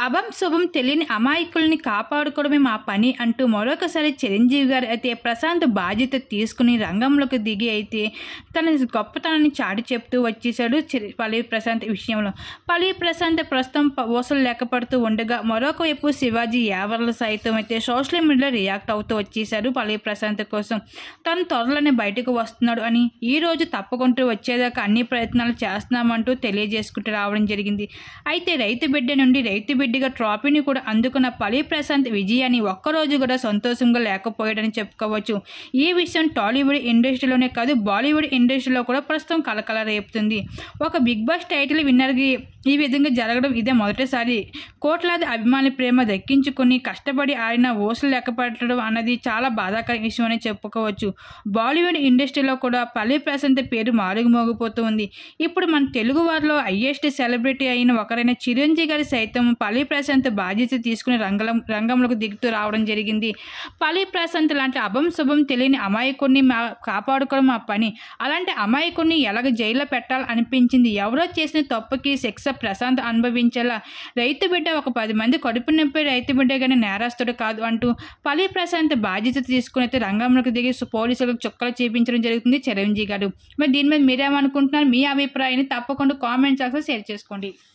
అభం శుభం తెలియని అమాయకుల్ని కాపాడుకోవడమే మా పని అంటూ మరొకసారి చిరంజీవి గారు అయితే ప్రశాంత్ బాధ్యత తీసుకుని రంగంలోకి దిగి అయితే తన గొప్పతనాన్ని చాటి చెప్తూ వచ్చేసాడు చిర- పల్లవి ప్రశాంత్ విషయంలో పల్లవి ప్రశాంత్ ప్రస్తుతం ప- ఊసలు లెక్కపడుతూ ఉండగా మరొక వైపు శివాజీ యావర్లు సైతం అయితే సోషల్ మీడియాలో రియాక్ట్ అవుతూ వచ్చేసారు పల్లవి ప్రశాంత్ కోసం తను త్వరలోనే బయటకు వస్తున్నాడు అని ఈ రోజు తప్పకుంటూ వచ్చేదాకా అన్ని ప్రయత్నాలు చేస్తున్నామంటూ తెలియజేసుకుంటూ రావడం జరిగింది అయితే రైతు బిడ్డ నుండి రైతు బిడ్డగా ట్రాఫీని కూడా అందుకున్న పల్లవి ప్రశాంత్ విజయాన్ని ఒక్కరోజు కూడా సంతోషంగా లేకపోయాడని చెప్పుకోవచ్చు ఈ విషయం టాలీవుడ్ ఇండస్ట్రీలోనే కాదు బాలీవుడ్ ఇండస్ట్రీలో కూడా ప్రస్తుతం కలకల రేపుతుంది ఒక బిగ్ బాస్ టైటిల్ విన్నర్కి ఈ విధంగా జరగడం ఇదే మొదటిసారి కోట్లాది అభిమానుల ప్రేమ దక్కించుకొని కష్టపడి ఆడిన ఓసులు లెక్కపట్టడం అన్నది చాలా బాధాకర విషయం అని చెప్పుకోవచ్చు బాలీవుడ్ ఇండస్ట్రీలో కూడా పల్లవి ప్రశాంత్ పేరు మారుగుమోగిపోతూ ఉంది ఇప్పుడు మన తెలుగు వారిలో హయ్యెస్ట్ సెలబ్రిటీ అయిన ఒకరైన చిరంజీవి గారి సైతం పల్లవి ప్రశాంత్ బాధ్యత తీసుకుని రంగం రంగంలోకి దిగుతూ రావడం జరిగింది పల్లవి ప్రశాంత్ లాంటి అభం శుభం తెలియని అమాయకుడిని మా కాపాడుకోవడం మా పని అలాంటి అమాయకుడిని ఎలాగ జైల్లో పెట్టాలి అనిపించింది ఎవరో చేసిన తప్పుకి శిక్ష ప్రశాంత్ అనుభవించేలా రైతు బిడ్డ ఒక పది మంది కడుపు నొప్పి రైతు బిడ్డ కానీ నేరస్తుడు కాదు అంటూ పల్లవి ప్రశాంత్ బాధ్యత తీసుకుని అయితే రంగంలోకి దిగి పోలీసులకు చుక్కలు చేపించడం జరుగుతుంది చిరంజీవి గారు మరి దీని మీద మీరేమనుకుంటున్నారు మీ అభిప్రాయాన్ని తప్పకుండా కామెంట్ సెక్షన్లో షేర్ చేసుకోండి